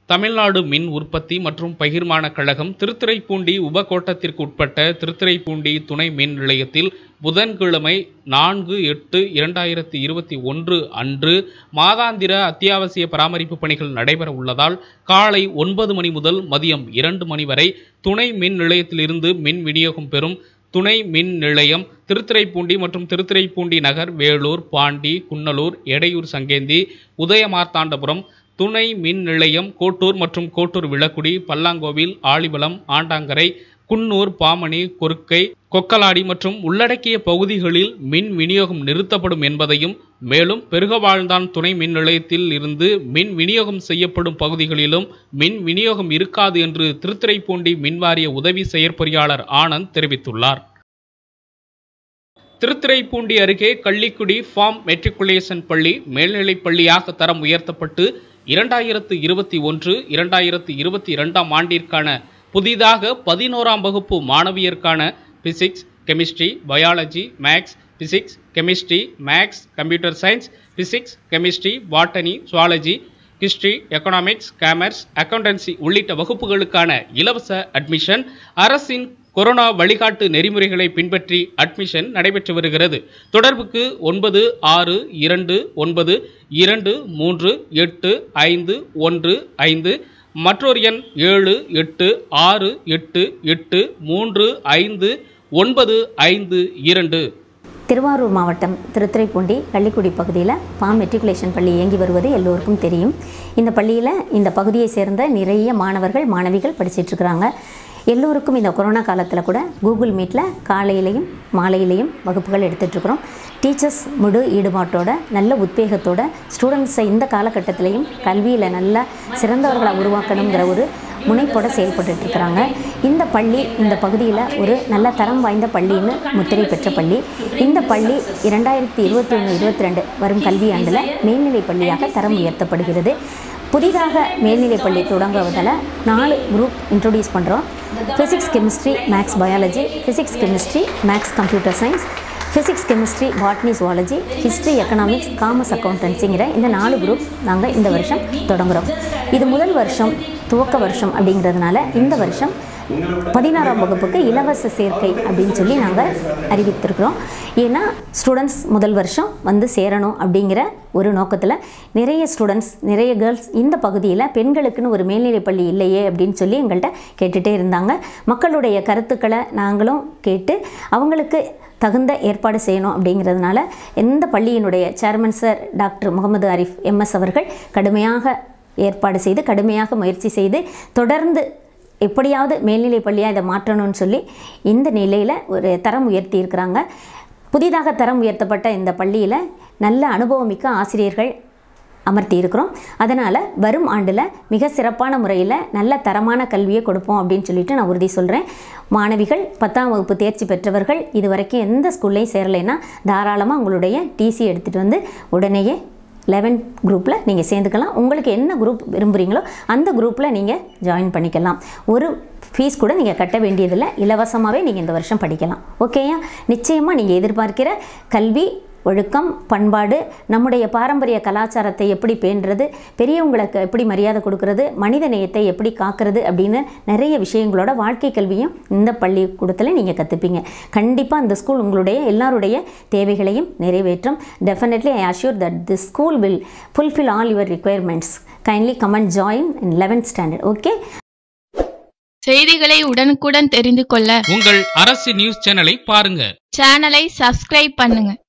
தமிழ்நாடு மின் உற்பத்தி மற்றும் பகிர்மான கழகம் திருத்துறைப்பூண்டி உபகோட்டத்திற்கு உட்பட்ட திருத்துறைப்பூண்டி துணை மின் நிலையத்தில் புதன்கிழமை நான்கு எட்டு இரண்டாயிரத்தி இருபத்தி ஒன்று அன்று மாதாந்திர அத்தியாவசிய பராமரிப்பு பணிகள் நடைபெற உள்ளதால் காலை ஒன்பது மணி முதல் மதியம் இரண்டு மணி வரை துணை மின் நிலையத்திலிருந்து மின் விநியோகம் பெறும் துணை மின் நிலையம் திருத்துறைப்பூண்டி மற்றும் திருத்துறைப்பூண்டி நகர் வேலூர் பாண்டி குன்னலூர் எடையூர் சங்கேந்தி உதயமார்த்தாண்டபுரம் துணை மின் நிலையம் கோட்டூர் மற்றும் கோட்டூர் விளக்குடி பல்லாங்கோவில் ஆழிவலம் ஆண்டாங்கரை குன்னூர் பாமணி கொருக்கை கொக்கலாடி மற்றும் உள்ளடக்கிய பகுதிகளில் மின் விநியோகம் நிறுத்தப்படும் என்பதையும் மேலும் பெருகவாழ்ந்தான் துணை மின் நிலையத்தில் இருந்து மின் விநியோகம் செய்யப்படும் பகுதிகளிலும் மின் விநியோகம் இருக்காது என்று திருத்துறைப்பூண்டி மின்வாரிய உதவி செயற்பொறியாளர் ஆனந்த் தெரிவித்துள்ளார் திருத்துறைப்பூண்டி அருகே கள்ளிக்குடி ஃபார்ம் மெட்ரிகுலேஷன் பள்ளி மேல்நிலைப் பள்ளியாக தரம் உயர்த்தப்பட்டு இரண்டாயிரத்து இருபத்தி ஒன்று இரண்டாயிரத்து இருபத்தி இரண்டாம் ஆண்டிற்கான புதிதாக பதினோராம் வகுப்பு மாணவியருக்கான physics chemistry biology maths physics chemistry maths computer science physics chemistry botany zoology history economics commerce accountancy உள்ளிட்ட வகுப்புகளுக்கான இலவச அட்மிஷன் அரசின் கொரோனா வழிகாட்டு நெறிமுறைகளை பின்பற்றி அட்மிஷன் நடைபெற்று வருகிறது தொடர்புக்கு ஒன்பது ஆறு இரண்டு ஒன்பது இரண்டு மூன்று எட்டு ஐந்து ஒன்று ஐந்து மற்றொரு எண் ஏழு எட்டு ஆறு எட்டு எட்டு மூன்று ஐந்து ஒன்பது ஐந்து இரண்டு திருவாரூர் மாவட்டம் திருத்துறைப்பூண்டி கள்ளிக்குடி பகுதியில் பாம் மெட்ரிகுலேஷன் பள்ளி இயங்கி வருவது எல்லோருக்கும் தெரியும் இந்த பள்ளியில் இந்த பகுதியை சேர்ந்த நிறைய மாணவர்கள் மாணவிகள் படிச்சிட்டு இருக்கிறாங்க எல்லோருக்கும் இந்த கொரோனா காலத்தில் கூட கூகுள் மீட்டில் காலையிலையும் மாலையிலையும் வகுப்புகள் எடுத்துட்ருக்குறோம் டீச்சர்ஸ் முழு ஈடுபாட்டோட நல்ல உத்வேகத்தோட ஸ்டூடெண்ட்ஸை இந்த காலகட்டத்திலையும் கல்வியில் நல்ல சிறந்தவர்களை உருவாக்கணுங்கிற ஒரு முனைப்போட செயல்பட்டுட்டு இருக்கிறாங்க இந்த பள்ளி இந்த பகுதியில் ஒரு நல்ல தரம் வாய்ந்த பள்ளின்னு முத்திரை பெற்ற பள்ளி இந்த பள்ளி இரண்டாயிரத்தி இருபத்தி ஒன்று இருபத்தி ரெண்டு வரும் கல்வியாண்டில் மேல்நிலை பள்ளியாக தரம் உயர்த்தப்படுகிறது புதிதாக மேல்நிலைப் பள்ளி தொடங்குவதில் நாலு குரூப் இன்ட்ரொடியூஸ் பண்ணுறோம் physics chemistry maths biology physics chemistry maths computer science physics chemistry botany zoology history economics commerce அக்கௌண்டன்சிங்கிற இந்த நாலு குரூப் நாங்கள் இந்த வருஷம் தொடங்குகிறோம் இது முதல் வருஷம் துவக்க வருஷம் அப்படிங்கிறதுனால இந்த வருஷம் பதினாறாம் வகுப்புக்கு இலவச சேர்க்கை அப்படின்னு சொல்லி நாங்கள் அறிவித்திருக்கிறோம் ஏன்னா ஸ்டூடெண்ட்ஸ் முதல் வருஷம் வந்து சேரணும் அப்படிங்கிற ஒரு நோக்கத்தில் நிறைய ஸ்டூடெண்ட்ஸ் நிறைய கேர்ள்ஸ் இந்த பகுதியில் பெண்களுக்குன்னு ஒரு மேல்நிலைப் பள்ளி இல்லையே அப்படின்னு சொல்லி எங்கள்கிட்ட கேட்டுகிட்டே இருந்தாங்க மக்களுடைய கருத்துக்களை நாங்களும் கேட்டு அவங்களுக்கு தகுந்த ஏற்பாடு செய்யணும் அப்படிங்கிறதுனால எந்த பள்ளியினுடைய chairman sir doctor Mohammed Arif MS அவர்கள் கடுமையாக ஏற்பாடு செய்து கடுமையாக முயற்சி செய்து தொடர்ந்து எப்படியாவது மேல்நிலைப் பள்ளியாக இதை மாற்றணும்னு சொல்லி இந்த நிலையில் ஒரு தரம் உயர்த்தி இருக்கிறாங்க புதிதாக தரம் உயர்த்தப்பட்ட இந்த பள்ளியில் நல்ல அனுபவமிக்க ஆசிரியர்கள் அமர்த்தி இருக்கிறோம் அதனால் வரும் ஆண்டில் மிக சிறப்பான முறையில் நல்ல தரமான கல்வியை கொடுப்போம் அப்படின்னு சொல்லிட்டு நான் உறுதி சொல்கிறேன் மாணவிகள் பத்தாம் வகுப்பு தேர்ச்சி பெற்றவர்கள் இது வரைக்கும் எந்த ஸ்கூல்லையும் சேரலைன்னா தாராளமாக உங்களுடைய டிசி எடுத்துகிட்டு வந்து உடனேயே லெவன்த் குரூப்பில் நீங்கள் சேர்ந்துக்கலாம் உங்களுக்கு என்ன குரூப் விரும்புகிறீங்களோ அந்த குரூப்பில் நீங்கள் ஜாயின் பண்ணிக்கலாம் ஒரு ஃபீஸ் கூட நீங்கள் கட்ட வேண்டியதில்லை இலவசமாகவே நீங்கள் இந்த வருஷம் படிக்கலாம் ஓகேயா நிச்சயமாக நீங்கள் எதிர்பார்க்கிற கல்வி ஒழுக்கம் பண்பாடு நம்முடைய பாரம்பரிய கலாச்சாரத்தை எப்படி பேணுறது பெரியவங்களுக்கு எப்படி மரியாதை கொடுக்கறது மனித நேயத்தை எப்படி காக்கிறது அப்படின்னு நிறைய விஷயங்களோட வாழ்க்கை கல்வியும் இந்த பள்ளிக்கூடத்தில் நீங்கள் கற்றுப்பீங்க கண்டிப்பாக அந்த ஸ்கூல் உங்களுடைய எல்லாருடைய தேவைகளையும் நிறைவேற்றும் definitely I assure that this school will fulfil all your requirements kindly come and join in eleventh standard okay செய்திகளை உடனுக்குடன் தெரிந்து கொள்ள உங்கள் அரசு நியூஸ் சேனலை பாருங்க சேனலை சப்ஸ்கிரைப் பண்ணுங்க